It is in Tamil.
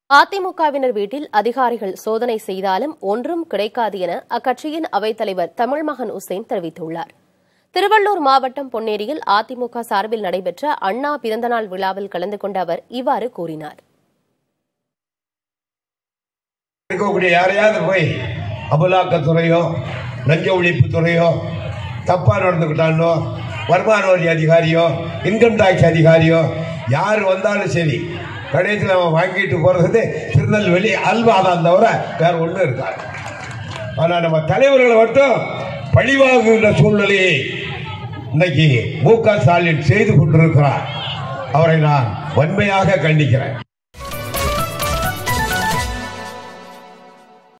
அதிமுகவினர் வீட்டில் அதிகாரிகள் சோதனை செய்தாலும் ஒன்றும் கிடைக்காது என அக்கட்சியின் அவைத்தலைவர் தமிழ்மகன் உசேன் தெரிவித்துள்ளார் திருவள்ளூர் மாவட்டம் பொன்னேரியில் அதிமுக சார்பில் நடைபெற்ற அண்ணா பிறந்தநாள் விழாவில் கலந்து கொண்ட அவர் இவ்வாறு கூறினார் இருக்கக்கூடிய யாரையாவது போய் அமலாக்கத்துறையோ லஞ்ச ஒழிப்பு துறையோ தப்பா நடந்துக்கிட்டானோ வருமான வரி அதிகாரியோ இன்கம் டாக்ஸ் அதிகாரியோ யார் வந்தாலும் சரி கடைசியில் அவன் வாங்கிட்டு போறது திருநெல்வேலி அல்வா தான் தவிர வேற ஒன்றும் இருக்காது ஆனால் நம்ம தலைவர்களை மட்டும் பழிவாங்குகின்ற சூழ்நிலையை இன்னைக்கு மு க ஸ்டாலின் செய்து கொண்டிருக்கிறார் அவரை நான் வன்மையாக கண்டிக்கிறேன்